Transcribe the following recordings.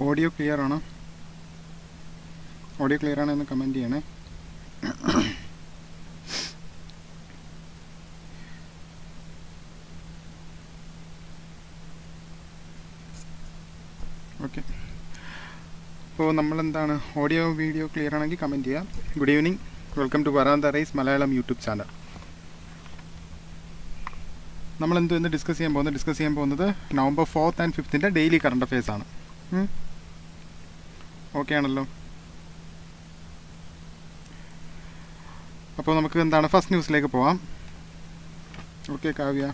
Audio clear ആണോ audio clear ആണോ എന്ന് കമൻറ്റ് ചെയ്യണേ ഓക്കെ അപ്പോൾ നമ്മളെന്താണ് ഓഡിയോ വീഡിയോ ക്ലിയർ ആണെങ്കിൽ കമൻറ്റ് ചെയ്യാം good evening welcome to Varantha rise Malayalam YouTube channel നമ്മൾ എന്തോ ഇന്ന് ഡിസ്കസ് ചെയ്യാൻ പോകുന്നത് ഡിസ്കസ് ചെയ്യാൻ പോകുന്നത് നവംബർ ഫോർത്ത് ആൻഡ് ഫിഫ്ത്തിൻ്റെ ഡെയിലി കറണ്ട് അഫയേഴ്സ് ആണ് ഓക്കെ ആണല്ലോ അപ്പോൾ നമുക്ക് എന്താണ് ഫസ്റ്റ് ന്യൂസിലേക്ക് പോവാം ഓക്കെ കാവ്യ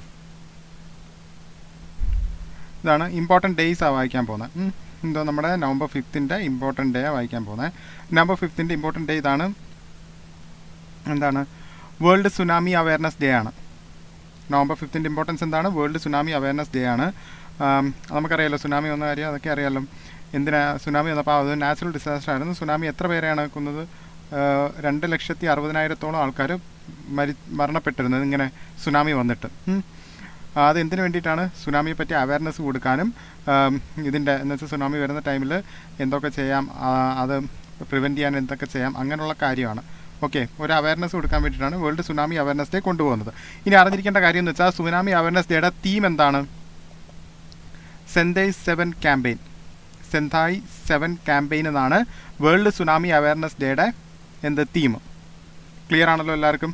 ഇതാണ് ഇമ്പോർട്ടൻറ്റ് ഡേയ്സാണ് വായിക്കാൻ പോകുന്നത് എന്തോ നമ്മുടെ നവംബർ ഫിഫ്ത്തിൻ്റെ ഇമ്പോർട്ടൻറ്റ് ഡേ വായിക്കാൻ പോകുന്നത് നവംബർ ഫിഫ്ത്തിൻ്റെ ഇമ്പോർട്ടൻറ്റ് ഡേ ഇതാണ് എന്താണ് വേൾഡ് സുനാമി അവയർനെസ് ഡേ ആണ് നവംബർ ഫിഫ്ത്തിൻ്റെ ഇമ്പോർട്ടൻസ് എന്താണ് വേൾഡ് സുനാമി അവയർനെസ് ഡേ ആണ് നമുക്കറിയാലോ സുനാമി വന്ന കാര്യം അതൊക്കെ അറിയാലോ എന്തിനാ സുനാമി വന്നപ്പോൾ അത് നാച്ചുറൽ ഡിസാസ്റ്റർ ആയിരുന്നു സുനാമി എത്ര പേരെയാണ് കൊന്നത് രണ്ട് ലക്ഷത്തി അറുപതിനായിരത്തോളം ആൾക്കാർ മരി മരണപ്പെട്ടിരുന്നത് ഇങ്ങനെ സുനാമി വന്നിട്ട് അത് എന്തിനു വേണ്ടിയിട്ടാണ് സുനാമിയെ പറ്റി അവയർനെസ് കൊടുക്കാനും ഇതിൻ്റെ എന്ന് വെച്ചാൽ സുനാമി വരുന്ന ടൈമിൽ എന്തൊക്കെ ചെയ്യാം അത് പ്രിവെൻറ്റ് ചെയ്യാൻ എന്തൊക്കെ ചെയ്യാം അങ്ങനെയുള്ള കാര്യമാണ് ഓക്കെ ഒരു അവയർനെസ് കൊടുക്കാൻ വേണ്ടിയിട്ടാണ് വേൾഡ് സുനാമി അവയർനെസ് ഡേ കൊണ്ടുപോകുന്നത് ഇനി അറിഞ്ഞിരിക്കേണ്ട കാര്യം എന്ന് വെച്ചാൽ സുനാമി അവയർനെസ് ഡേയുടെ തീം എന്താണ് Sendai seven campaign Sendai seven campaign എന്നാണ് വേൾഡ് സുനാമി അവയർനെസ് ഡേയുടെ എന്ത് തീം ക്ലിയർ ആണല്ലോ എല്ലാവർക്കും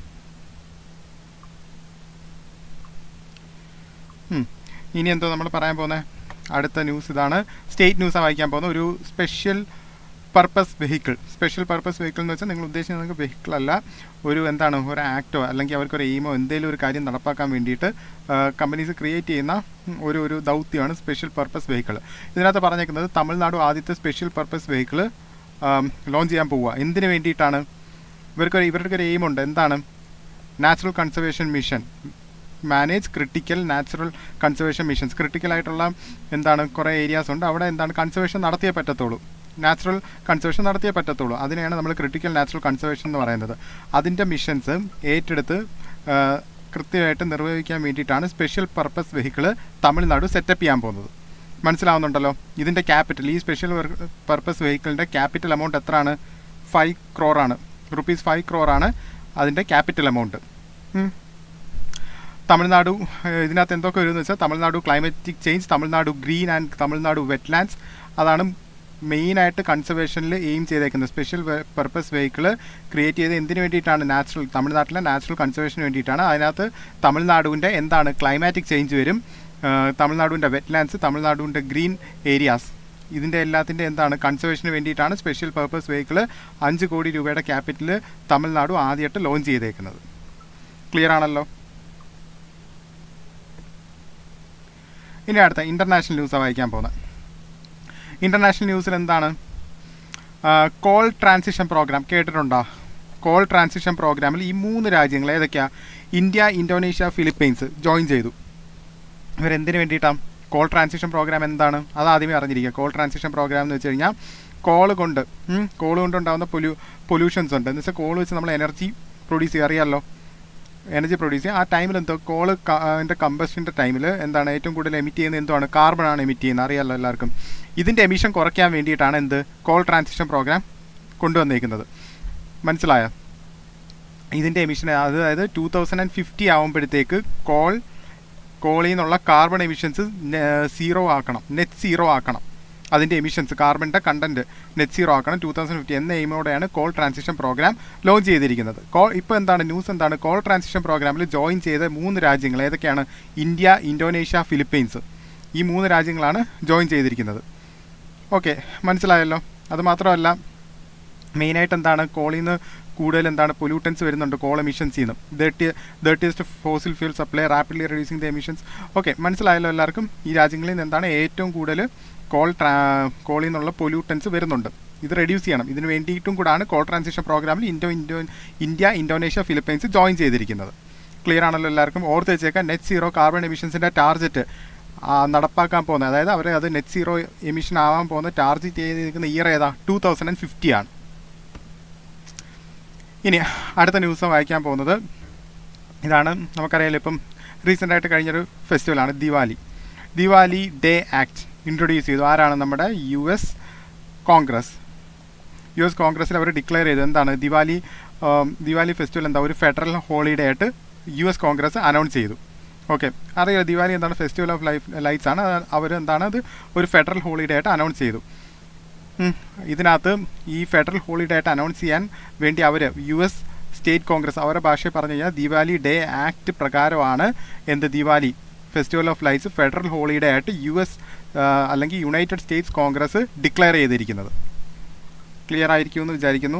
ഇനി എന്തോ നമ്മൾ പറയാൻ പോകുന്നത് അടുത്ത ന്യൂസ് ഇതാണ് സ്റ്റേറ്റ് ന്യൂസാണ് വായിക്കാൻ പോകുന്നത് ഒരു special purpose vehicle special purpose vehicle എന്ന് വെച്ചാൽ നിങ്ങൾ ഉദ്ദേശിക്കുന്നത് നിങ്ങൾക്ക് വെഹിക്കിൾ അല്ല ഒരു എന്താണ് ഒരു ആക്റ്റോ അല്ലെങ്കിൽ അവർക്കൊരു എയിമോ എന്തെങ്കിലും ഒരു കാര്യം നടപ്പാക്കാൻ വേണ്ടിയിട്ട് കമ്പനീസ് ക്രിയേറ്റ് ചെയ്യുന്ന ഒരു ഒരു ദൗത്യമാണ് സ്പെഷ്യൽ പർപ്പസ് വെഹിക്കിൾ ഇതിനകത്ത് പറഞ്ഞേക്കുന്നത് തമിഴ്നാട് ആദ്യത്തെ സ്പെഷ്യൽ പർപ്പസ് വെഹിക്കിൾ ലോഞ്ച് ചെയ്യാൻ പോവുക എന്തിനു വേണ്ടിയിട്ടാണ് ഇവർക്കൊരു ഇവരുടെ ഒരു എയിമുണ്ട് എന്താണ് natural conservation mission manage critical natural conservation missions critical ആയിട്ടുള്ള എന്താണ് കുറേ ഏരിയാസ് ഉണ്ട് അവിടെ എന്താണ് കൺസർവേഷൻ നടത്തിയേ പറ്റത്തുള്ളൂ നാച്ചുറൽ കൺസർവേഷൻ നടത്തിയേ പറ്റത്തുള്ളൂ അതിനെയാണ് നമ്മൾ ക്രിട്ടിക്കൽ നാച്ചുറൽ കൺസർവേഷൻ എന്ന് പറയുന്നത് അതിൻ്റെ മിഷൻസ് ഏറ്റെടുത്ത് കൃത്യമായിട്ട് നിർവഹിക്കാൻ വേണ്ടിയിട്ടാണ് special purpose vehicle Tamil Nadu setup ചെയ്യാൻ പോകുന്നത് മനസ്സിലാവുന്നുണ്ടല്ലോ ഇതിൻ്റെ ക്യാപിറ്റൽ ഈ സ്പെഷ്യൽ പർപ്പസ് വെഹിക്കിളിൻ്റെ ക്യാപിറ്റൽ എമൗണ്ട് എത്രയാണ് ഫൈവ് ക്രോറാണ് റുപ്പീസ് ഫൈവ് ക്രോറാണ് അതിൻ്റെ ക്യാപിറ്റൽ എമൗണ്ട് തമിഴ്നാടു ഇതിനകത്ത് എന്തൊക്കെ വരുമെന്ന് വെച്ചാൽ Tamil Nadu climatic change Tamil Nadu green and Tamil Nadu wetlands അതാണ് മെയിനായിട്ട് കൺസർവേഷനിൽ എയിം ചെയ്തേക്കുന്നത് സ്പെഷ്യൽ പർപ്പസ് വെഹിക്കിൾ ക്രിയേറ്റ് ചെയ്ത് എന്തിനു വേണ്ടിയിട്ടാണ് നാച്ചുറൽ തമിഴ്നാട്ടിലെ നാച്ചുറൽ കൺസർവേഷന് വേണ്ടിയിട്ടാണ് അതിനകത്ത് തമിഴ്നാടുവിൻ്റെ എന്താണ് ക്ലൈമാറ്റിക് ചേഞ്ച് വരും തമിഴ്നാടുവിൻ്റെ വെറ്റ്ലാൻഡ്സ് തമിഴ്നാടുവിൻ്റെ ഗ്രീൻ ഏരിയാസ് ഇതിൻ്റെ എല്ലാത്തിൻ്റെ എന്താണ് കൺസർവേഷന് വേണ്ടിയിട്ടാണ് സ്പെഷ്യൽ പർപ്പസ് വെഹിക്കിൾ അഞ്ച് കോടി രൂപയുടെ ക്യാപിറ്റൽ തമിഴ്നാടു ആദ്യമായിട്ട് ലോഞ്ച് ചെയ്തേക്കുന്നത് ക്ലിയർ ആണല്ലോ ഇനി അടുത്ത ഇൻ്റർനാഷണൽ ന്യൂസാണ് വായിക്കാൻ പോകുന്നത് ഇൻ്റർനാഷണൽ ന്യൂസിൽ എന്താണ് കോൾ ട്രാൻസിഷൻ പ്രോഗ്രാം കേട്ടിട്ടുണ്ടോ കോൾ ട്രാൻസിഷൻ പ്രോഗ്രാമിൽ ഈ മൂന്ന് രാജ്യങ്ങൾ ഏതൊക്കെയാണ് ഇന്ത്യ ഇന്തോനേഷ്യ ഫിലിപ്പൈൻസ് ജോയിൻ ചെയ്തു ഇവരെന്തിനു വേണ്ടിയിട്ടാണ് കോൾ ട്രാൻസിഷൻ പ്രോഗ്രാം എന്താണ് അത് ആദ്യമേ അറിഞ്ഞിരിക്കുക കോൾ ട്രാൻസിഷൻ പ്രോഗ്രാം എന്ന് വെച്ച് കഴിഞ്ഞാൽ കോൾ കൊണ്ട് കോൾ കൊണ്ടുണ്ടാകുന്ന പൊല്യൂ പൊല്യൂഷൻസ് ഉണ്ട് എന്ന് വെച്ചാൽ കോൾ വെച്ച് നമ്മൾ എനർജി പ്രൊഡ്യൂസ് ചെയ്യുക അറിയാമല്ലോ എനർജി പ്രൊഡ്യൂസ് ചെയ്യുക ആ ടൈമിൽ എന്തോ കോള് അതിൻ്റെ കമ്പസ്റ്റിൻ്റെ ടൈമിൽ എന്താണ് ഏറ്റവും കൂടുതൽ എമിറ്റ് ചെയ്യുന്നത് എന്തുവാണ് കാർബൺ ആണ് എമിറ്റ് ചെയ്യുന്നത് അറിയാമല്ലോ എല്ലാവർക്കും ഇതിൻ്റെ എമിഷൻ കുറയ്ക്കാൻ വേണ്ടിയിട്ടാണ് എന്ത് കോൾ ട്രാൻസിഷൻ പ്രോഗ്രാം കൊണ്ടുവന്നേക്കുന്നത് മനസ്സിലായോ ഇതിൻ്റെ എമിഷൻ അതായത് ടു തൗസൻഡ് ആൻഡ് ഫിഫ്റ്റി ആകുമ്പോഴത്തേക്ക് കോൾ കോളിൽ നിന്നുള്ള കാർബൺ എമിഷൻസ് സീറോ ആക്കണം നെറ്റ് സീറോ ആക്കണം അതിൻ്റെ എമിഷൻസ് കാർബണിൻ്റെ കണ്ടൻറ്റ് നെറ്റ് സീറോ ആക്കണം ടു തൗസൻഡ് ഫിഫ്റ്റി എന്ന എയിമോടെയാണ് കോൾ ട്രാൻസിഷൻ പ്രോഗ്രാം ലോഞ്ച് ചെയ്തിരിക്കുന്നത് കോൾ ഇപ്പോൾ എന്താണ് ന്യൂസ് എന്താണ് കോൾ ട്രാൻസിഷൻ പ്രോഗ്രാമിൽ ജോയിൻ ചെയ്ത മൂന്ന് രാജ്യങ്ങൾ ഏതൊക്കെയാണ് ഇന്ത്യ ഇന്തോനേഷ്യ ഫിലിപ്പൈൻസ് ഈ മൂന്ന് രാജ്യങ്ങളാണ് ജോയിൻ ചെയ്തിരിക്കുന്നത് ഓക്കെ മനസ്സിലായല്ലോ അതുമാത്രമല്ല മെയിനായിട്ട് എന്താണ് കോളിൽ നിന്ന് കൂടുതൽ എന്താണ് പൊല്യൂട്ടൻസ് വരുന്നുണ്ട് കോൾ എമിഷൻസിൽ നിന്ന് thirty thirtiest fossil fuel supply rapidly reducing the emissions okay മനസ്സിലായല്ലോ എല്ലാവർക്കും ഈ രാജ്യങ്ങളിൽ നിന്ന് എന്താണ് ഏറ്റവും കൂടുതൽ കോൾ ട്രാ കോളിൽ നിന്നുള്ള പൊല്യൂട്ടൻസ് വരുന്നുണ്ട് ഇത് റെഡ്യൂസ് ചെയ്യണം ഇതിന് വേണ്ടിയിട്ടും കൂടാണ് കോൾ ട്രാൻസിഷൻ പ്രോഗ്രാമിൽ Indo Indo India Indonesia Philippines join ചെയ്തിരിക്കുന്നത് ക്ലിയർ ആണല്ലോ എല്ലാവർക്കും ഓർത്ത് വെച്ചേക്കാം നെറ്റ് സീറോ കാർബൺ എമിഷൻസിൻ്റെ ടാർജറ്റ് നടപ്പാക്കാൻ പോകുന്നത് അതായത് അവർ അത് നെറ്റ് സീറോ എമിഷൻ ആവാൻ പോകുന്ന ടാർജറ്റ് ചെയ്തിരിക്കുന്ന ഇയർ ഏതാ ടു തൗസൻഡ് ആൻഡ് ഫിഫ്റ്റി ആണ് ഇനി അടുത്ത ന്യൂസ് വായിക്കാൻ പോകുന്നത് ഇതാണ് നമുക്കറിയാലോ ഇപ്പം റീസെൻ്റായിട്ട് കഴിഞ്ഞൊരു ഫെസ്റ്റിവലാണ് Diwali Diwali day act introduce ചെയ്തു ആരാണ് നമ്മുടെ U S Congress U S കോൺഗ്രസ്സിൽ അവർ ഡിക്ലെയർ ചെയ്തു എന്താണ് ദിവാലി ആം, ദിവാലി ഫെസ്റ്റിവൽ എന്താ ഒരു ഫെഡറൽ ഹോളിഡേ ആയിട്ട് യു എസ് കോൺഗ്രസ് അനൗൺസ് ചെയ്തു ഓക്കെ അറിയോ ദിവാലി എന്താണ് ഫെസ്റ്റിവൽ ഓഫ് ലൈഫ് ലൈറ്റ്സ് ആണ് അവർ എന്താണ് അത് ഒരു ഫെഡറൽ ഹോളിഡേ ആയിട്ട് അനൗൺസ് ചെയ്തു ഉം. ഇതിനകത്ത് ഈ ഫെഡറൽ ഹോളിഡേ ആയിട്ട് അനൗൺസ് ചെയ്യാൻ വേണ്ടി അവർ യു എസ് സ്റ്റേറ്റ് കോൺഗ്രസ് അവരുടെ ഭാഷയിൽ പറഞ്ഞു കഴിഞ്ഞാൽ ദിവാലി ഡേ ആക്ട് പ്രകാരമാണ് എന്ത് Diwali festival of lights federal holiday ആയിട്ട് യു എസ് അല്ലെങ്കിൽ യുണൈറ്റഡ് സ്റ്റേറ്റ്സ് കോൺഗ്രസ് ഡിക്ലെയർ ചെയ്തിരിക്കുന്നത് ക്ലിയർ ആയിരിക്കുമെന്ന് വിചാരിക്കുന്നു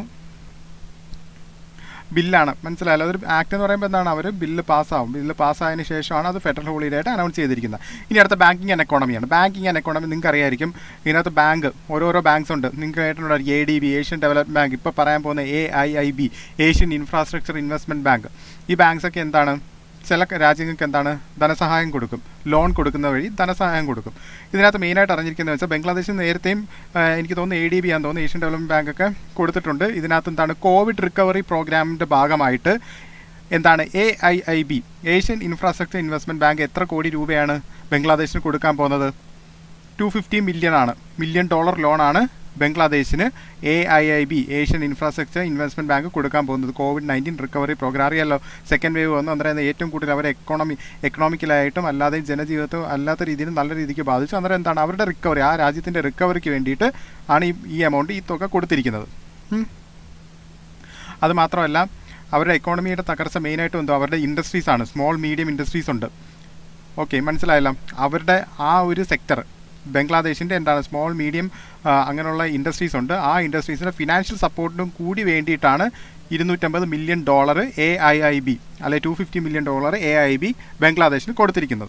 ബില്ലാണ് മനസ്സിലായല്ലോ അതൊരു ആക്ട് എന്ന് പറയുമ്പോൾ എന്താണ് അവർ ബില്ല് പാസ്സാവും ബില്ല് പാസ്സായതിനു ശേഷമാണ് അത് ഫെഡറൽ ഹോളിഡേ ആയിട്ട് അനൗൺസ് ചെയ്തിരിക്കുന്നത് ഇനി അടുത്ത ബാങ്കിങ് ആൻഡ് എക്കോണമിയാണ് ബാങ്കിങ് ആൻഡ് എക്കോണമി നിങ്ങൾക്ക് അറിയായിരിക്കും ഇതിനകത്ത് ബാങ്ക് ഓരോരോ ബാങ്ക്സ് ഉണ്ട് നിങ്ങൾക്ക് കേട്ടിട്ടുണ്ട് A D B Asian development bank ഇപ്പോൾ പറയാൻ പോകുന്ന A I I B Asian infrastructure investment bank ഈ ബാങ്ക്സ് ഒക്കെ എന്താണ് ചില രാജ്യങ്ങൾക്ക് എന്താണ് ധനസഹായം കൊടുക്കും ലോൺ കൊടുക്കുന്ന വഴി ധനസഹായം കൊടുക്കും ഇതിനകത്ത് മെയിനായിട്ട് അറിഞ്ഞിരിക്കുന്നത് വെച്ചാൽ ബംഗ്ലാദേശിൽ നേരത്തെയും ആ, എനിക്ക് തോന്നുന്നു എ ഡി ബി ആണെന്ന് തോന്നുന്നു ഏഷ്യൻ ഡെവലപ്മെന്റ് ബാങ്ക് ഒക്കെ കൊടുത്തിട്ടുണ്ട് ഇതിനകത്ത് എന്താണ് കോവിഡ് റിക്കവറി പ്രോഗ്രാമിൻ്റെ ഭാഗമായിട്ട് എന്താണ് A I I B Asian infrastructure investment bank എത്ര കോടി രൂപയാണ് ബംഗ്ലാദേശിന് കൊടുക്കാൻ പോകുന്നത് ടു ഫിഫ്റ്റി മില്യൺ ആണ് മില്യൺ ഡോളർ ലോണാണ് ബംഗ്ലാദേശിന് A I I B Asian infrastructure investment bank കൊടുക്കാൻ പോകുന്നത് കോവിഡ് നയൻറ്റീൻ റിക്കവറി പ്രോഗ്രാം അറിയാലോ സെക്കൻഡ് വേവ് വന്നു അന്നേരം ഏറ്റവും കൂടുതൽ അവരെ എക്കോണമി എക്കണോമിക്കലായിട്ടും അല്ലാതെ ജനജീവിതവും അല്ലാത്ത രീതിയിൽ നല്ല രീതിക്ക് ബാധിച്ചു അന്നേരം എന്താണ് അവരുടെ റിക്കവറി ആ രാജ്യത്തിൻ്റെ റിക്കവറിക്ക് വേണ്ടിയിട്ട് ആണ് ഈ ഈ എമൗണ്ട് ഈ തുക കൊടുത്തിരിക്കുന്നത് ഉം. അത് മാത്രമല്ല അവരുടെ എക്കോണമിയുടെ തകർച്ച മെയിനായിട്ടും എന്തോ അവരുടെ ഇൻഡസ്ട്രീസ് ആണ് സ്മോൾ മീഡിയം ഇൻഡസ്ട്രീസ് ഉണ്ട് ഓക്കെ മനസ്സിലായല്ലോ അവരുടെ ആ ഒരു സെക്ടർ ബംഗ്ലാദേശിൻ്റെ എന്താണ് സ്മോൾ മീഡിയം അങ്ങനെയുള്ള ഇൻഡസ്ട്രീസ് ഉണ്ട് ആ ഇൻഡസ്ട്രീസിൻ്റെ ഫിനാൻഷ്യൽ സപ്പോർട്ടിനും കൂടി വേണ്ടിയിട്ടാണ് ഇരുന്നൂറ്റമ്പത് million dollar A I I B അല്ലെ two fifty million dollar A I B ബംഗ്ലാദേശിന് കൊടുത്തിരിക്കുന്നത്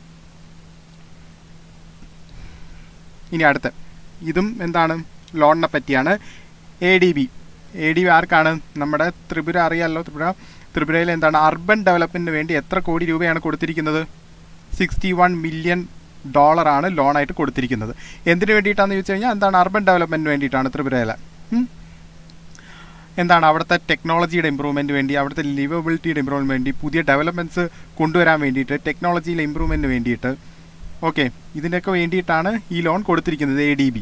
ഇനി അടുത്ത് ഇതും എന്താണ് ലോണിനെ പറ്റിയാണ് A D B A D B ആർക്കാണ് നമ്മുടെ ത്രിപുര അറിയാമല്ലോ ത്രിപുര ത്രിപുരയിൽ എന്താണ് അർബൻ ഡെവലപ്മെൻറ്റിന് വേണ്ടി എത്ര കോടി രൂപയാണ് കൊടുത്തിരിക്കുന്നത് സിക്സ്റ്റി വൺ മില്യൺ ഡോളറാണ് ലോണായിട്ട് കൊടുത്തിരിക്കുന്നത് എന്തിനു വേണ്ടിയിട്ടാണെന്ന് ചോദിച്ചു കഴിഞ്ഞാൽ എന്താണ് അർബൻ ഡെവലപ്മെൻറ്റിന് വേണ്ടിയിട്ടാണ് ത്രിപുരയിലെ ഉം. എന്താണ് അവിടുത്തെ ടെക്നോളജിയുടെ ഇമ്പ്രൂവ്മെൻറ്റ് വേണ്ടി അവിടുത്തെ ലിവബിലിറ്റിയുടെ ഇമ്പ്രൂവ്മെൻറ്റ് വേണ്ടി പുതിയ ഡെവലപ്മെൻറ്റ്സ് കൊണ്ടുവരാൻ വേണ്ടിയിട്ട് ടെക്നോളജിയിലെ ഇമ്പ്രൂവ്മെൻറ്റിന് വേണ്ടിയിട്ട് ഓക്കെ ഇതിനൊക്കെ വേണ്ടിയിട്ടാണ് ഈ ലോൺ കൊടുത്തിരിക്കുന്നത് എ ഡി ബി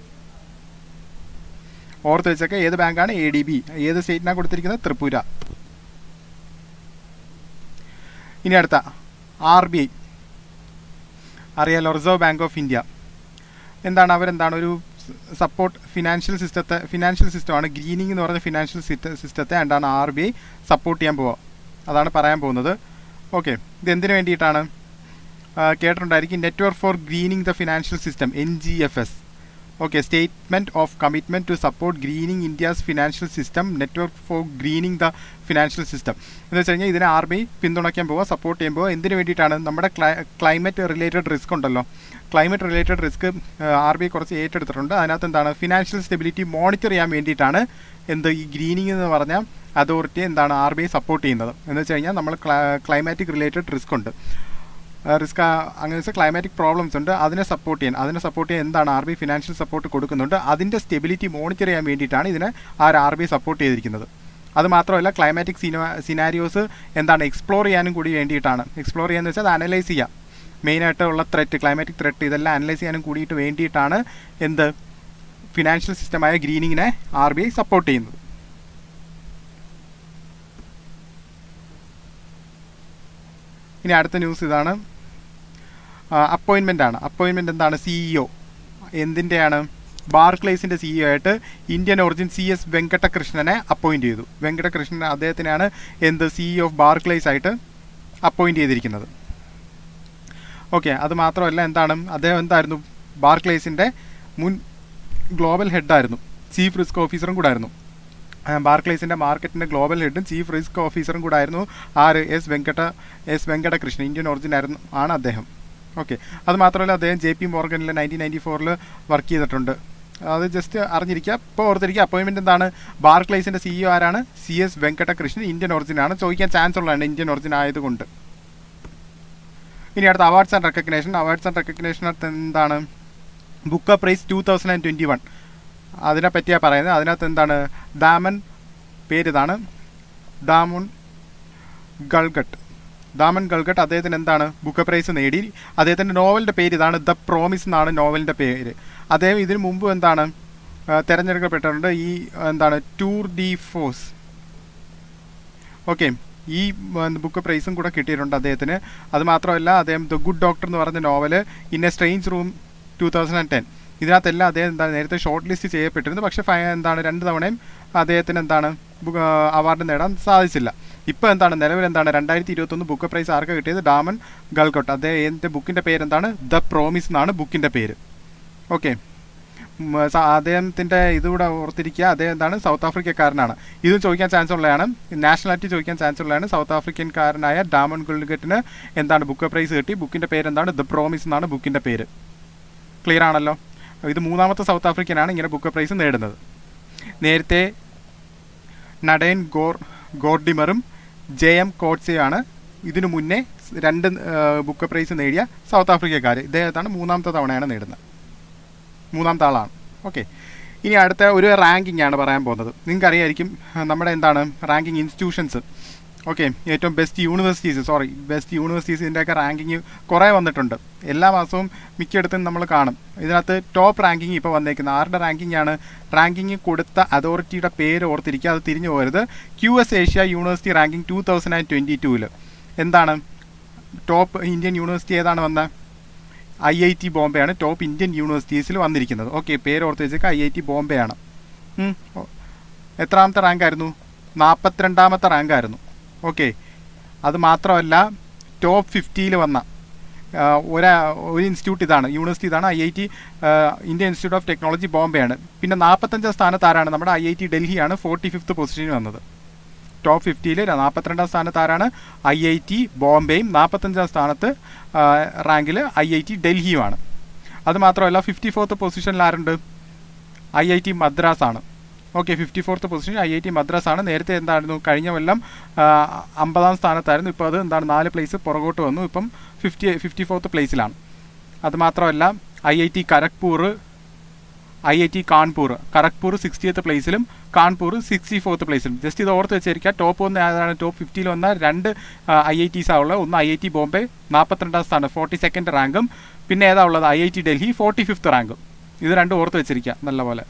ഓർത്ത് വെച്ചൊക്കെ ഏത് ബാങ്കാണ് എ ഡി ബി ഏത് സ്റ്റേറ്റിനാണ് കൊടുത്തിരിക്കുന്നത് ത്രിപുര ഇനി അടുത്ത ആർ ബി ഐ അറിയാലോ റിസർവ് ബാങ്ക് ഓഫ് ഇന്ത്യ എന്താണ് അവരെന്താണ് ഒരു സപ്പോർട്ട് ഫിനാൻഷ്യൽ സിസ്റ്റത്തെ ഫിനാൻഷ്യൽ സിസ്റ്റമാണ് ഗ്രീനിങ് എന്ന് പറഞ്ഞ ഫിനാൻഷ്യൽ സിസ്റ്റത്തെ എന്താണ് ആർ ബി ഐ സപ്പോർട്ട് ചെയ്യാൻ പോവുക അതാണ് പറയാൻ പോകുന്നത് ഓക്കെ ഇത് എന്തിനു വേണ്ടിയിട്ടാണ് ആ, കേട്ടിട്ടുണ്ടായിരിക്കും network for greening the financial system N G F S okay statement of commitment to support greening India's financial system network for greening the financial system എന്ന് വെച്ച് കഴിഞ്ഞാൽ ഇതിനെ ആർ ബി ഐ പിന്തുണയ്ക്കാൻ പോവുക സപ്പോർട്ട് ചെയ്യാൻ പോവുക എന്തിനു വേണ്ടിയിട്ടാണ് നമ്മുടെ ക്ലൈമറ്റ് റിലേറ്റഡ് റിസ്ക് ഉണ്ടല്ലോ climate related risk R B I കുറച്ച് ഏറ്റെടുത്തിട്ടുണ്ട് അതിനകത്ത് എന്താണ് ഫിനാൻഷ്യൽ സ്റ്റെബിലിറ്റി മോണിറ്റർ ചെയ്യാൻ വേണ്ടിയിട്ടാണ് എന്ത് ഈ ഗ്രീനിങ് എന്ന് പറഞ്ഞ അതോറിറ്റി എന്താണ് ആർ ബി ഐ സപ്പോർട്ട് ചെയ്യുന്നത് എന്ന് വെച്ച് കഴിഞ്ഞാൽ നമ്മൾ ക്ലൈമാറ്റിക് റിലേറ്റഡ് റിസ്ക് ഉണ്ട് റിസ്ക് അങ്ങനെ വെച്ചാൽ ക്ലൈമാറ്റിക് പ്രോബ്ലംസ് ഉണ്ട് അതിനെ സപ്പോർട്ട് ചെയ്യാൻ അതിനെ സപ്പോർട്ട് ചെയ്യാൻ എന്താണ് ആർ ബി ഫിനാൻഷ്യൽ സപ്പോർട്ട് കൊടുക്കുന്നുണ്ട് അതിൻ്റെ സ്റ്റെബിലിറ്റി മോണിറ്റർ ചെയ്യാൻ വേണ്ടിയിട്ടാണ് ഇതിനെ ആ ആർ ബി സപ്പോർട്ട് ചെയ്തിരിക്കുന്നത് അത് മാത്രമല്ല ക്ലൈമാറ്റിക് സിനിമ സിനാരിയോസ് എന്താണ് എക്സ്പ്ലോർ ചെയ്യാനും കൂടി വേണ്ടിയിട്ടാണ് എക്സ്പ്ലോർ ചെയ്യാന്ന് വെച്ചാൽ അത് അനലൈസ് ചെയ്യാം മെയിനായിട്ട് ഉള്ള ത്രെറ്റ് ക്ലൈമാറ്റിക് ത്രെറ്റ് ഇതെല്ലാം അനലൈസ് ചെയ്യാനും കൂടിയിട്ട് വേണ്ടിയിട്ടാണ് എന്ത് ഫിനാൻഷ്യൽ സിസ്റ്റമായ ഗ്രീനിങ്ങിനെ ആർ ബി ഐ സപ്പോർട്ട് ചെയ്യുന്നത് ഇനി അടുത്ത ന്യൂസ് ഇതാണ് അപ്പോയിൻമെൻ്റ് ആണ് അപ്പോയിൻമെൻ്റ് എന്താണ് സിഇഒ എന്തിൻ്റെയാണ് ബാർക്ലേസിൻ്റെ സിഇഒ ആയിട്ട് ഇന്ത്യൻ ഒറിജിൻ സി എസ് വെങ്കടകൃഷ്ണനെ അപ്പോയിൻറ്റ് ചെയ്തു വെങ്കടകൃഷ്ണൻ അദ്ദേഹത്തിനാണ് എന്ത് സിഇഒ ഓഫ് ബാർക്ലേസ് ആയിട്ട് അപ്പോയിൻറ്റ് ചെയ്തിരിക്കുന്നത് ഓക്കെ അത് മാത്രമല്ല എന്താണ് അദ്ദേഹം എന്തായിരുന്നു ബാർക്ലേസിൻ്റെ മുൻ ഗ്ലോബൽ ഹെഡായിരുന്നു ചീഫ് റിസ്ക് ഓഫീസറും കൂടായിരുന്നു ബാർക്ലേസിൻ്റെ മാർക്കറ്റിൻ്റെ ഗ്ലോബൽ ഹെഡും ചീഫ് റിസ്ക് ഓഫീസറും കൂടായിരുന്നു ആര് എസ് വെങ്കട എസ് വെങ്കടകൃഷ്ണൻ ഇന്ത്യൻ ഒറിജിൻ ആയിരുന്നു ആണ് അദ്ദേഹം ഓക്കെ അത് മാത്രമല്ല അദ്ദേഹം ജെ പി മോർഗനിൽ നയൻറ്റീൻ നയൻറ്റി ഫോറിൽ വർക്ക് ചെയ്തിട്ടുണ്ട് അത് ജസ്റ്റ് അറിഞ്ഞിരിക്കുക ഇപ്പോൾ ഓർത്തിരിക്കുക അപ്പോയിൻമെൻറ്റ് എന്താണ് ബാർക്ലേസിൻ്റെ സിഇഒ ആരാണ് സി എസ് വെങ്കടകൃഷ്ണൻ ഇന്ത്യൻ ഒറിജിൻ ആണ് ചോദിക്കാൻ ചാൻസ് ഉള്ളതാണ് ഇന്ത്യൻ ഒറിജിൻ ആയതുകൊണ്ട് ഇനി അടുത്ത awards and recognition awards and recognition എന്താണ് book prize two thousand and twenty one അതിനെ പറ്റിയാണ് പറയുന്നത് അതിനകത്ത് എന്താണ് ദാമൻ പേര് ഇതാണ് ദാമുൻ ഗൾഗട്ട് ദാമൻ ഗൾഗട്ട് അദ്ദേഹത്തിന് എന്താണ് ബുക്ക് പ്രൈസ് നേടി അദ്ദേഹത്തിൻ്റെ നോവലിൻ്റെ പേര് ഇതാണ് ദ പ്രോമിസ് എന്നാണ് നോവലിൻ്റെ പേര് അദ്ദേഹം ഇതിനു മുമ്പ് എന്താണ് ആ, തിരഞ്ഞെടുക്കപ്പെട്ടിട്ടുണ്ട് ഈ എന്താണ് ടൂർ ഡി ഫോഴ്സ് ഓക്കെ ഈ ബുക്ക് പ്രൈസും കൂടെ കിട്ടിയിട്ടുണ്ട് അദ്ദേഹത്തിന് അത് മാത്രമല്ല അദ്ദേഹം ദ ഗുഡ് ഡോക്ടർ എന്ന് പറഞ്ഞ novel in a strange's room two thousand and ten ഇതിനകത്തെല്ലാം അദ്ദേഹം എന്താണ് നേരത്തെ ഷോർട്ട് ലിസ്റ്റ് ചെയ്യപ്പെട്ടിരുന്നു പക്ഷേ ഫൈ എന്താണ് രണ്ട് തവണയും അദ്ദേഹത്തിന് എന്താണ് അവാർഡ് നേടാൻ സാധിച്ചില്ല ഇപ്പോൾ എന്താണ് നിലവിൽ എന്താണ് രണ്ടായിരത്തി ഇരുപത്തൊന്ന് ബുക്ക് പ്രൈസ് ആർക്ക് കിട്ടിയത് ഡാമൻ ഗൾക്കോട്ട് അദ്ദേഹത്തിൻ്റെ ബുക്കിൻ്റെ പേരെന്താണ് ദ പ്രോമിസ് എന്നാണ് ബുക്കിൻ്റെ പേര് ഓക്കെ അദ്ദേഹത്തിൻ്റെ ഇതുകൂടെ ഓർത്തിരിക്കുക അദ്ദേഹം എന്താണ് സൗത്ത് ആഫ്രിക്കക്കാരനാണ് ഇതും ചോദിക്കാൻ ചാൻസ് ഉള്ളതാണ് നാഷണാലിറ്റി ചോദിക്കാൻ ചാൻസ് ഉള്ളതാണ് സൗത്ത് ആഫ്രിക്കൻകാരനായ ഡാമൻ ഗുൾഗറ്റിന് എന്താണ് ബുക്ക് പ്രൈസ് കിട്ടി ബുക്കിൻ്റെ പേര് എന്താണ് ദ പ്രോമിസ് എന്നാണ് ബുക്കിൻ്റെ പേര് ക്ലിയർ ആണല്ലോ ഇത് മൂന്നാമത്തെ സൗത്ത് ആഫ്രിക്കനാണ് ഇങ്ങനെ ബുക്ക് പ്രൈസ് നേടുന്നത് നേരത്തെ നടയൻ ഗോർ ഗോർഡിമറും ജെ എം കോട്സെയാണ് ഇതിനു മുന്നേ രണ്ട് ബുക്ക് പ്രൈസ് നേടിയ സൗത്ത് ആഫ്രിക്കക്കാർ ഇദ്ദേഹത്താണ് മൂന്നാമത്തെ തവണയാണ് നേടുന്നത് മൂന്നാമത്തെ ആളാണ് ഓക്കെ ഇനി അടുത്ത ഒരു റാങ്കിങ് ആണ് പറയാൻ പോകുന്നത് നിങ്ങൾക്ക് അറിയായിരിക്കും നമ്മുടെ എന്താണ് റാങ്കിങ് ഇൻസ്റ്റിറ്റ്യൂഷൻസ് ഓക്കെ ഏറ്റവും ബെസ്റ്റ് യൂണിവേഴ്സിറ്റീസ് സോറി ബെസ്റ്റ് യൂണിവേഴ്സിറ്റീസിൻ്റെയൊക്കെ റാങ്കിങ് കുറേ വന്നിട്ടുണ്ട് എല്ലാ മാസവും മിക്കയിടത്തും നമ്മൾ കാണും ഇതിനകത്ത് ടോപ്പ് റാങ്കിങ് ഇപ്പോൾ വന്നേക്കുന്നത് ആരുടെ റാങ്കിങ് ആണ് റാങ്കിങ് കൊടുത്ത അതോറിറ്റിയുടെ പേര് ഓർത്തിരിക്കുക അത് തിരിഞ്ഞു പോകരുത് Q S Asia university ranking two thousand and twenty ടൂവിൽ എന്താണ് ടോപ്പ് ഇന്ത്യൻ യൂണിവേഴ്സിറ്റി ഏതാണ് വന്നത് ഐ ഐ ടി ബോംബെയാണ് ടോപ്പ് ഇന്ത്യൻ യൂണിവേഴ്സിറ്റീസിൽ വന്നിരിക്കുന്നത് ഓക്കെ പേര് ഓർത്ത് വെച്ചേക്ക് ഐ ഐ ടി ബോംബെയാണ് ഉം. ഓ. എത്രാമത്തെ റാങ്ക് ആയിരുന്നു നാൽപ്പത്തിരണ്ടാമത്തെ റാങ്ക് ആയിരുന്നു ഓക്കെ അത് മാത്രമല്ല ടോപ്പ് ഫിഫ്റ്റിയിൽ വന്ന ആ, ഒരാ ഒരു ഇൻസ്റ്റിറ്റ്യൂട്ട് ഇതാണ് യൂണിവേഴ്സിറ്റി ഇതാണ് I I T Indian institute of technology ബോംബെയാണ് പിന്നെ നാൽപ്പത്തഞ്ചാം സ്ഥാനത്ത് ആരാണ് നമ്മുടെ ഐ ഐ ടി ഡൽഹിയാണ് ഫോർട്ടി ഫിഫ്ത്ത് പൊസിഷനിൽ വന്നത് ടോപ്പ് ഫിഫ്റ്റിയിൽ നാൽപ്പത്തിരണ്ടാം സ്ഥാനത്ത് ആരാണ് ഐ ഐ ടി ബോംബെയും നാൽപ്പത്തഞ്ചാം സ്ഥാനത്ത് റാങ്കിൽ ഐ ഐ ടി ഡൽഹിയുമാണ് അത് മാത്രമല്ല ഫിഫ്റ്റി ഫോർത്ത് പൊസിഷനിൽ ആരുണ്ട് ഐ ഐ ടി മദ്രാസ് ആണ് okay fifty fourth position I I T Madras ആണ് നേരത്തെ എന്തായിരുന്നു കഴിഞ്ഞ കൊല്ലം ആ, അമ്പതാം സ്ഥാനത്തായിരുന്നു ഇപ്പോൾ അത് എന്താണ് നാല് പ്ലേസ് പുറകോട്ട് വന്നു ഇപ്പം ഫിഫ്റ്റി ഫിഫ്റ്റി ഫോർത്ത് പ്ലേസിലാണ് അത് മാത്രമല്ല I I T Kharagpur I I T Kanpur Kharagpur sixtieth പ്ലേസിലും കാൺപൂർ സിക്സ്റ്റി ഫോർത്ത് പ്ലേസിലും ജസ്റ്റ് ഇത് ഓർത്ത് വെച്ചിരിക്കുക ടോപ്പ് ഒന്ന് ഏതാണ് ടോപ്പ് ഫിഫ്റ്റിയിൽ വന്ന രണ്ട് ഐ ഐ ടീസാണ് ഉള്ളത് ഒന്ന് ഐ ഐ ടി ബോംബെ നാൽപ്പത്തിരണ്ടാം സ്ഥാനം ഫോർട്ടി സെക്കൻഡ് റാങ്കും പിന്നെ ഏതാ ഉള്ളത് I I T Delhi forty fifth റാങ്കും ഇത് രണ്ടും ഓർത്ത് വെച്ചിരിക്കുക നല്ലപോലെ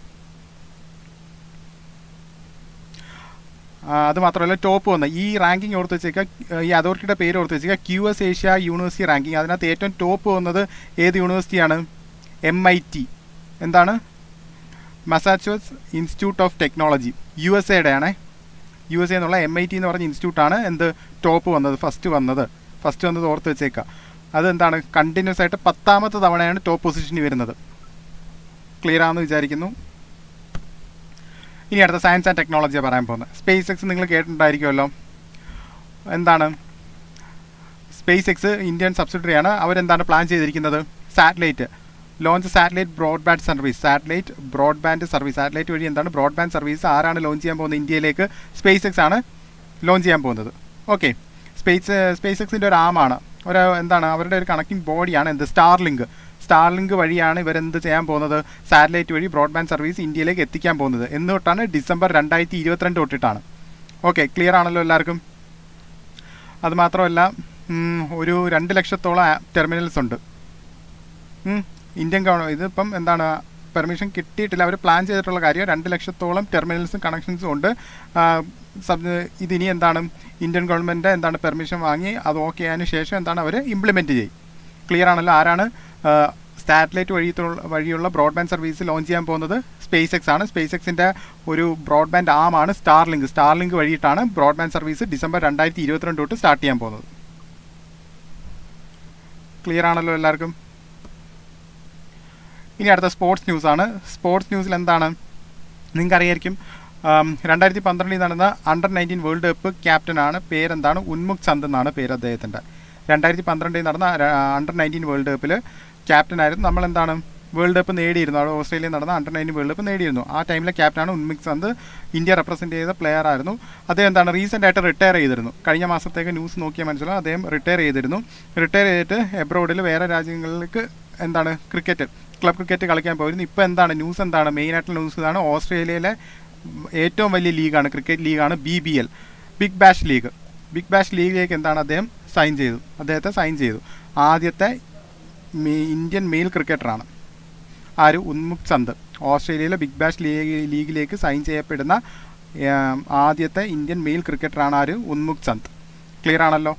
ആ, അത് മാത്രമല്ല ടോപ്പ് വന്ന ഈ റാങ്കിങ് ഓർത്ത് വെച്ചേക്കുക ഈ അതോറിറ്റിയുടെ പേര് ഓർത്ത് വെച്ചേക്കുക Q S Asia university ranking അതിനകത്ത് ഏറ്റവും ടോപ്പ് വന്നത് ഏത് യൂണിവേഴ്സിറ്റിയാണ് എം ഐ ടി എന്താണ് Massachusetts institute of technology U S എയുടെ ആണേ യു എസ് എ എന്നുള്ള എം ഐ ടി എന്ന് പറഞ്ഞ ഇൻസ്റ്റിറ്റ്യൂട്ടാണ് എന്ത് ടോപ്പ് വന്നത് ഫസ്റ്റ് വന്നത് ഫസ്റ്റ് വന്നത് ഓർത്ത് വെച്ചേക്കുക അത് എന്താണ് കണ്ടിന്യൂസ് ആയിട്ട് പത്താമത്തെ തവണയാണ് ടോപ്പ് പൊസിഷനിൽ വരുന്നത് ക്ലിയർ ആണെന്ന് വിചാരിക്കുന്നു ഇനി അടുത്ത സയൻസ് ആൻഡ് ടെക്നോളജിയാണ് പറയാൻ പോകുന്നത് സ്പേസ് എക്സ് നിങ്ങൾ കേട്ടിട്ടുണ്ടായിരിക്കുമല്ലോ എന്താണ് സ്പേസ് എക്സ് ഇന്ത്യൻ സബ്സിഡറിയാണ് അവരെന്താണ് പ്ലാൻ ചെയ്തിരിക്കുന്നത് satellite launch satellite broadband service satellite broadband service satellite വഴി എന്താണ് ബ്രോഡ്ബാൻഡ് സർവീസ് ആരാണ് ലോഞ്ച് ചെയ്യാൻ പോകുന്നത് ഇന്ത്യയിലേക്ക് സ്പേസ് എക്സ് ആണ് ലോഞ്ച് ചെയ്യാൻ പോകുന്നത് ഓക്കെ സ്പേസ് സ്പേസ് എക്സിൻ്റെ ഒരു ആമാണ് ഒരു എന്താണ് അവരുടെ ഒരു കണക്റ്റിംഗ് ബോഡിയാണ് എന്ത് സ്റ്റാർലിങ്ക് സ്റ്റാർലിങ്ക് വഴിയാണ് ഇവരെന്ത് ചെയ്യാൻ പോകുന്നത് സാറ്റലൈറ്റ് വഴി ബ്രോഡ്ബാൻഡ് സർവീസ് ഇന്ത്യയിലേക്ക് എത്തിക്കാൻ പോകുന്നത് എന്ന് തൊട്ടാണ് ഡിസംബർ രണ്ടായിരത്തി ഇരുപത്തിരണ്ട് തൊട്ടിട്ടാണ് ഓക്കെ ക്ലിയർ ആണല്ലോ എല്ലാവർക്കും അത് മാത്രമല്ല ഉം, ഒരു രണ്ട് ലക്ഷത്തോളം ടെർമിനൽസ് ഉണ്ട് ഉം, ഇന്ത്യൻ ഗവൺമെൻറ് ഇതിപ്പം എന്താണ് പെർമിഷൻ കിട്ടിയിട്ടില്ല അവർ പ്ലാൻ ചെയ്തിട്ടുള്ള കാര്യം രണ്ട് ലക്ഷത്തോളം ടെർമിനൽസും കണക്ഷൻസും ഉണ്ട് ആ, സബ് ഇതിനി എന്താണ് ഇന്ത്യൻ ഗവൺമെൻറ് എന്താണ് പെർമിഷൻ വാങ്ങി അത് ഓക്കെ ആയതിനു ശേഷം എന്താണ് അവർ ഇംപ്ലിമെൻറ്റ് ചെയ്യും ക്ലിയർ ആണല്ലോ ആരാണ് സാറ്റലൈറ്റ് വഴിയുള്ള വഴിയുള്ള ബ്രോഡ്ബാൻഡ് സർവീസ് ലോഞ്ച് ചെയ്യാൻ പോകുന്നത് സ്പേസ് എക്സ് ആണ് സ്പേസ് എക്സിൻ്റെ ഒരു ബ്രോഡ്ബാൻഡ് ആമാണ് സ്റ്റാർലിങ്ക് സ്റ്റാർലിങ്ക് വഴിയിട്ടാണ് ബ്രോഡ്ബാൻഡ് സർവീസ് ഡിസംബർ രണ്ടായിരത്തി ഇരുപത്തിരണ്ട് തൊട്ട് സ്റ്റാർട്ട് ചെയ്യാൻ പോകുന്നത് ക്ലിയർ ആണല്ലോ എല്ലാവർക്കും ഇനി അടുത്ത സ്പോർട്സ് ന്യൂസാണ് സ്പോർട്സ് ന്യൂസിൽ എന്താണ് നിങ്ങൾക്കറിയായിരിക്കും ആം, രണ്ടായിരത്തി പന്ത്രണ്ടിൽ നടന്ന അണ്ടർ നയൻറ്റീൻ വേൾഡ് കപ്പ് ക്യാപ്റ്റനാണ് പേരെന്താണ് ഉന്മുഖ് ചന്ദ് എന്നാണ് പേര് അദ്ദേഹത്തിൻ്റെ രണ്ടായിരത്തി പന്ത്രണ്ടിൽ നടന്ന അണ്ടർ നയൻറ്റീൻ വേൾഡ് കപ്പിൽ ക്യാപ്റ്റനായിരുന്നു നമ്മളെന്താണ് വേൾഡ് കപ്പ് നേടിയിരുന്നു അവിടെ ഓസ്ട്രേലിയയിൽ നടന്ന അണ്ടർ നയൻറ്റീൻ വേൾഡ് കപ്പ് നേടിയിരുന്നു ആ ടൈമിലെ ക്യാപ്റ്റനാണ് ഉന്മുഖ് ചന്ദ് ഇന്ത്യ റെപ്രസെൻറ്റ് ചെയ്ത പ്ലെയർ ആയിരുന്നു അദ്ദേഹം എന്താണ് റീസെൻ്റ് ആയിട്ട് റിട്ടയർ ചെയ്തിരുന്നു കഴിഞ്ഞ മാസത്തേക്ക് ന്യൂസ് നോക്കിയാൽ മനസ്സിലാവും അദ്ദേഹം റിട്ടയർ ചെയ്തിരുന്നു റിട്ടയർ ചെയ്തിട്ട് എബ്രോഡിൽ വേറെ രാജ്യങ്ങളിലേക്ക് എന്താണ് ക്രിക്കറ്റ് ക്ലബ് ക്രിക്കറ്റ് കളിക്കാൻ പോയിരുന്നു ഇപ്പോൾ എന്താണ് ന്യൂസ് എന്താണ് മെയിനായിട്ടുള്ള ന്യൂസ് ഇതാണ് ഓസ്ട്രേലിയയിലെ ഏറ്റവും വലിയ ലീഗാണ് ക്രിക്കറ്റ് ലീഗാണ് B B L big bash league big bash ലീഗിലേക്ക് എന്താണ് അദ്ദേഹം സൈൻ ചെയ്തു അദ്ദേഹത്തെ സൈൻ ചെയ്തു ആദ്യത്തെ മെ- ഇന്ത്യൻ മെയിൽ ക്രിക്കറ്ററാണ് ആര് ഉന്മുഖ് ചന്ദ് ഓസ്ട്രേലിയയിലെ ബിഗ് ബാഷ് ലീഗ് ലീഗിലേക്ക് സൈൻ ചെയ്യപ്പെടുന്ന ഏം, ആദ്യത്തെ ഇന്ത്യൻ മെയിൽ ക്രിക്കറ്ററാണ് ആര് ഉന്മുഖ് ചന്ദ് ക്ലിയർ ആണല്ലോ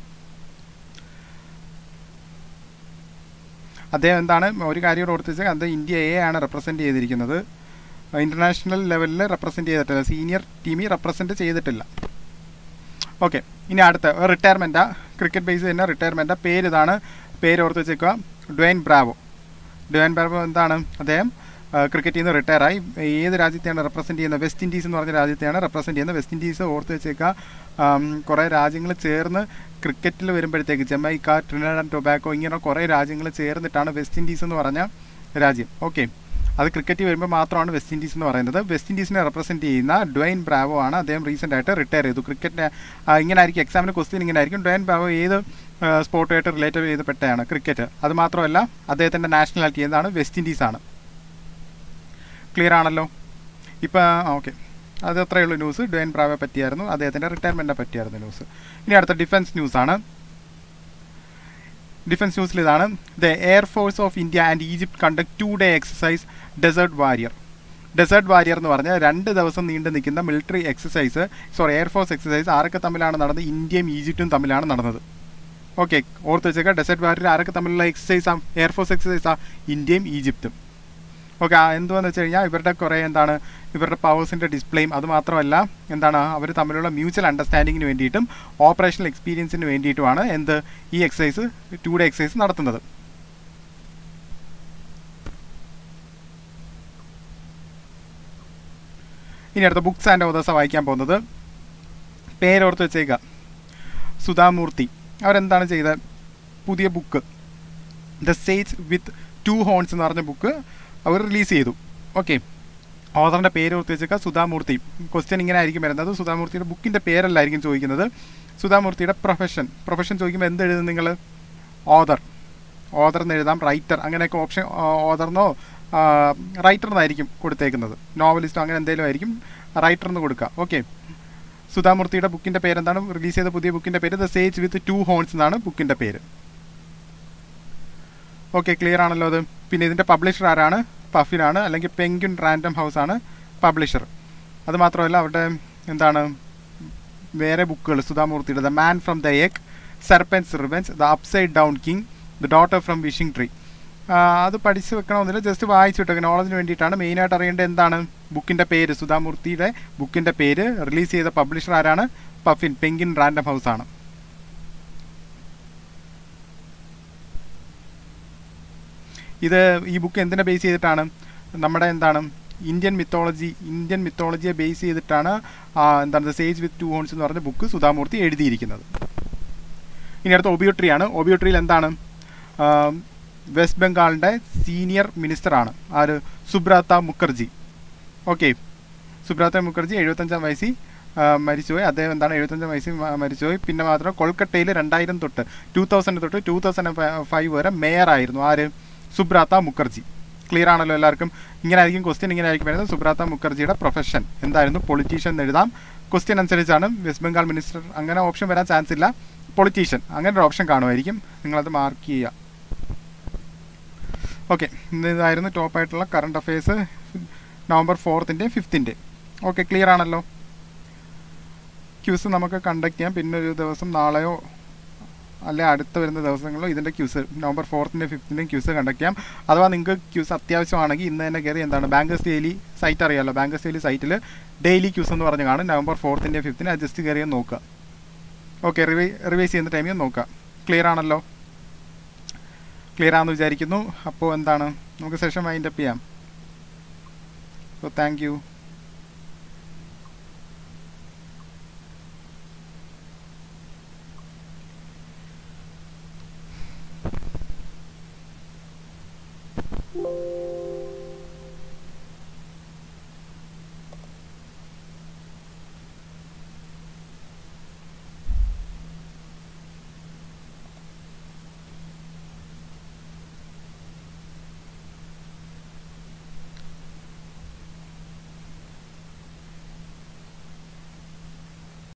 അദ്ദേഹം എന്താണ് ഒരു കാര്യം കൂടെ ഓർത്ത് വെച്ചാൽ അത് ഇന്ത്യയെ ആണ് റെപ്രസെൻറ്റ് ചെയ്തിരിക്കുന്നത് ഇൻ്റർനാഷണൽ ലെവലിൽ റെപ്രസെൻറ്റ് ചെയ്തിട്ടില്ല സീനിയർ ടീമിൽ റെപ്രസെൻറ്റ് ചെയ്തിട്ടില്ല ഓക്കെ ഇനി അടുത്ത റിട്ടയർമെൻറ്റാ ക്രിക്കറ്റ് ബേസ് തന്നെ റിട്ടയർമെൻറ്റാ പേര് ഇതാണ് പേര് ഓർത്ത് വെച്ചേക്കുക ഡ്വൈൻ ബ്രാവോ ഡ്വൈൻ ബ്രാവോ എന്താണ് അദ്ദേഹം ക്രിക്കറ്റിൽ നിന്ന് റിട്ടയർ ആയി ഏത് രാജ്യത്തെയാണ് റെപ്രസെൻറ്റ് ചെയ്യുന്നത് വെസ്റ്റ് ഇൻഡീസ് എന്ന് പറഞ്ഞ രാജ്യത്തെയാണ് റെപ്രസെൻറ്റ് ചെയ്യുന്നത് വെസ്റ്റ് ഇൻഡീസ് ഓർത്ത് വെച്ചേക്കുക ആം, കുറേ രാജ്യങ്ങൾ ചേർന്ന് ക്രിക്കറ്റിൽ വരുമ്പോഴത്തേക്ക് ജമൈക്ക ട്രിനിഡാഡ് ആൻഡ് ടൊബാക്കോ ഇങ്ങനെ കുറേ രാജ്യങ്ങൾ ചേർന്നിട്ടാണ് വെസ്റ്റ് ഇൻഡീസ് എന്ന് പറഞ്ഞ രാജ്യം ഓക്കെ അത് ക്രിക്കറ്റിൽ വരുമ്പോൾ മാത്രമാണ് വെസ്റ്റ് ഇൻഡീസ് എന്ന് പറയുന്നത് വെസ്റ്റ് ഇൻഡീസിനെ റെപ്രസെൻറ്റ് ചെയ്യുന്ന ഡ്വൈൻ ബ്രാവോ ആണ് അദ്ദേഹം റീസെൻ്റ് ആയിട്ട് റിട്ടയർ ചെയ്തു ക്രിക്കറ്റിനെ ഇങ്ങനെ ആയിരിക്കും എക്സാമിന് ക്വസ്റ്റ്യൻ ഇങ്ങനെ ആയിരിക്കും ഡ്വൈൻ ബ്രാവോ ഏത് സ്പോർട്ടുമായിട്ട് റിലേറ്റ് ചെയ്തപ്പെട്ടതാണ് ക്രിക്കറ്റ് അത് മാത്രമല്ല അദ്ദേഹത്തിൻ്റെ നാഷണാലിറ്റി എന്താണ് വെസ്റ്റ് ഇൻഡീസ് ആണ് ക്ലിയർ ആണല്ലോ ഇപ്പം ഓക്കെ അത് അത്രയേ ഉള്ളൂ ന്യൂസ് ഡ്വൈൻ ബ്രാവെ പറ്റിയായിരുന്നു അദ്ദേഹത്തിൻ്റെ റിട്ടയർമെൻറ്റിനെ പറ്റിയായിരുന്നു ന്യൂസ് ഇനി അടുത്ത ഡിഫൻസ് ന്യൂസാണ് ഡിഫൻസ് ന്യൂസിൽ ഇതാണ് the air force of India and Egypt conduct two day exercise desert warrior desert warrior എന്ന് പറഞ്ഞാൽ രണ്ട് ദിവസം നീണ്ടു നിൽക്കുന്ന military exercise sorry air force exercise ആരൊക്കെ തമ്മിലാണ് നടന്നത് ഇന്ത്യയും ഈജിപ്റ്റും തമ്മിലാണ് നടന്നത് ഓക്കെ ഓർത്ത് വെച്ചേക്കാം ഡെസേർട്ട് വാരിയർ ആരൊക്കെ തമ്മിലുള്ള എക്സസൈസാ എയർഫോഴ്സ് എക്സസൈസാ ഇന്ത്യയും ഈജിപ്തും ഓക്കെ എന്തുവാന്ന് വെച്ച് കഴിഞ്ഞാൽ ഇവരുടെ കുറേ എന്താണ് ഇവരുടെ പവേഴ്സിൻ്റെ ഡിസ്പ്ലേയും അതുമാത്രമല്ല എന്താണ് അവർ തമ്മിലുള്ള മ്യൂച്വൽ അണ്ടർസ്റ്റാൻഡിങ്ങിന് വേണ്ടിയിട്ടും ഓപ്പറേഷണൽ എക്സ്പീരിയൻസിന് വേണ്ടിയിട്ടുമാണ് എന്ത് ഈ എക്സസൈസ് ടു ഡേ എക്സസൈസ് നടത്തുന്നത് ഇനി അടുത്ത ബുക്സ് ആൻഡ് ഓതേഴ്സ് വായിക്കാൻ പോകുന്നത് പേരോർത്ത് വെച്ചേക്കുക സുധാമൂർത്തി അവരെന്താണ് ചെയ്തത് പുതിയ book the sage with two horns എന്ന് പറഞ്ഞ ബുക്ക് അവർ റിലീസ് ചെയ്തു ഓക്കെ ഓതറിൻ്റെ പേര് ഓർത്ത് വെച്ചേക്കുക സുധാമൂർത്തി ക്വസ്റ്റ്യൻ ഇങ്ങനെ ആയിരിക്കും വരുന്നത് സുധാമൂർത്തിയുടെ ബുക്കിൻ്റെ പേരല്ലായിരിക്കും ചോദിക്കുന്നത് സുധാമൂർത്തിയുടെ പ്രൊഫഷൻ പ്രൊഫഷൻ ചോദിക്കുമ്പോൾ എന്ത് എഴുതും നിങ്ങൾ ഓതർ ഓതർ എന്ന് എഴുതാം റൈറ്റർ അങ്ങനെയൊക്കെ ഓപ്ഷൻ ഓതർന്നോ റൈറ്റർ എന്നായിരിക്കും കൊടുത്തേക്കുന്നത് നോവലിസ്റ്റോ അങ്ങനെ എന്തെങ്കിലും ആയിരിക്കും റൈറ്റർ എന്ന് കൊടുക്കുക ഓക്കെ സുധാമൂർത്തിയുടെ ബുക്കിൻ്റെ പേരെന്താണ് റിലീസ് ചെയ്ത പുതിയ ബുക്കിൻ്റെ പേര് the sage with two horns എന്നാണ് ബുക്കിൻ്റെ പേര് ഓക്കെ ക്ലിയർ ആണല്ലോ അത് പിന്നെ ഇതിൻ്റെ പബ്ലിഷർ ആരാണ് പഫിനാണ് അല്ലെങ്കിൽ പെങ്ക്വിൻ റാൻഡം ഹൗസ് ആണ് പബ്ലിഷർ അത് മാത്രമല്ല അവരുടെ എന്താണ് വേറെ ബുക്കുകൾ സുധാമൂർത്തിയുടെ the man from the egg serpent's revenge the upside down king the daughter from wishing tree അത് പഠിച്ച് വെക്കണമെന്നില്ല ജസ്റ്റ് വായിച്ചു വിട്ടൊക്കെ നോളജിന് വേണ്ടിയിട്ടാണ് മെയിനായിട്ട് അറിയേണ്ടത് എന്താണ് ബുക്കിൻ്റെ പേര് സുധാമൂർത്തിയുടെ ബുക്കിൻ്റെ പേര് റിലീസ് ചെയ്ത പബ്ലിഷർ ആരാണ് പഫിൻ പെങ്കിൻ റാൻഡം ഹൗസ് ആണ് ഇത് ഈ ബുക്ക് എന്തിനെ ബേസ് ചെയ്തിട്ടാണ് നമ്മുടെ എന്താണ് ഇന്ത്യൻ മിത്തോളജി ഇന്ത്യൻ മിത്തോളജിയെ ബേസ് ചെയ്തിട്ടാണ് ആ, എന്താണ് സേജ് വിത്ത് ടു ഹോൺസ് എന്ന് പറഞ്ഞ ബുക്ക് സുധാമൂർത്തി എഴുതിയിരിക്കുന്നത് ഇനി അടുത്ത ഒബിയോട്രിയാണ് ഒബിയോട്രിയിൽ എന്താണ് ആ, വെസ്റ്റ് ബംഗാളിൻ്റെ സീനിയർ മിനിസ്റ്ററാണ് ആര് സുബ്രത മുഖർജി ഓക്കെ സുബ്രത മുഖർജി എഴുപത്തഞ്ചാം വയസ്സിൽ ആ, മരിച്ചുപോയി അദ്ദേഹം എന്താണ് എഴുപത്തഞ്ചാം വയസ്സിൽ മ- മരിച്ചുപോയി പിന്നെ മാത്രം കൊൽക്കട്ടയിൽ രണ്ടായിരം തൊട്ട് ടൂ തൗസൻഡ് തൊട്ട് ടൂ തൗസൻഡ് ഫൈവ് വരെ മേയറായിരുന്നു ആര് സുബ്രത മുഖർജി ക്ലിയർ ആണല്ലോ എല്ലാവർക്കും ഇങ്ങനെ ആയിരിക്കും ക്വസ്റ്റ്യൻ ഇങ്ങനെ ആയിരിക്കും വരുന്നത് സുബ്രത മുഖർജിയുടെ പ്രൊഫഷൻ എന്തായിരുന്നു പൊളിറ്റീഷ്യൻ എന്ന് എഴുതാം ക്വസ്റ്റ്യൻ അനുസരിച്ചാണ് വെസ്റ്റ് ബംഗാൾ മിനിസ്റ്റർ അങ്ങനെ ഓപ്ഷൻ വരാൻ ചാൻസ് ഇല്ല പൊളിറ്റീഷ്യൻ അങ്ങനെ ഒരു ഓപ്ഷൻ കാണുമായിരിക്കും നിങ്ങളത് മാർക്ക് ചെയ്യുക ഓക്കെ ഇതായിരുന്നു ടോപ്പായിട്ടുള്ള കറണ്ട് അഫയേഴ്സ് നവംബർ ഫോർത്തിൻ്റെയും ഫിഫ്ത്തിൻ്റെയും ഓക്കെ ക്ലിയർ ആണല്ലോ ക്യൂസ് നമുക്ക് കണ്ടക്ട് ചെയ്യാം പിന്നെ ഒരു ദിവസം നാളെയോ അല്ലെ അടുത്ത വരുന്ന ദിവസങ്ങളിലോ ഇതിൻ്റെ ക്യൂസ് നവംബർ ഫോർത്തിൻ്റെ ഫിഫ്ത്തിൻ്റെയും ക്യൂസ് കണ്ടക്ട് ചെയ്യാം അഥവാ നിങ്ങൾക്ക് ക്യൂസ് അത്യാവശ്യമാണെങ്കിൽ ഇന്ന് തന്നെ കയറി എന്താണ് ബാങ്കേഴ്സ് ഡെയിലി സൈറ്റ് അറിയാമല്ലോ ബാങ്കേഴ്സ് ഡെയിലി സൈറ്റിൽ ഡെയിലി ക്യൂസ് എന്ന് പറഞ്ഞ് കാണും നവംബർ ഫോർത്തിൻ്റെ ഫിഫ്ത്തിന് അത് ജസ്റ്റ് കയറി ഒന്ന് നോക്കുക ഓക്കെ റിവൈ റിവൈസ് ചെയ്യുന്ന ടൈമിൽ നോക്കുക ക്ലിയർ ആണല്ലോ ക്ലിയർ ആണെന്ന് വിചാരിക്കുന്നു അപ്പോൾ എന്താണ് നമുക്ക് സെഷൻ വൈൻഡ് അപ്പ് ചെയ്യാം so thank you Thank you.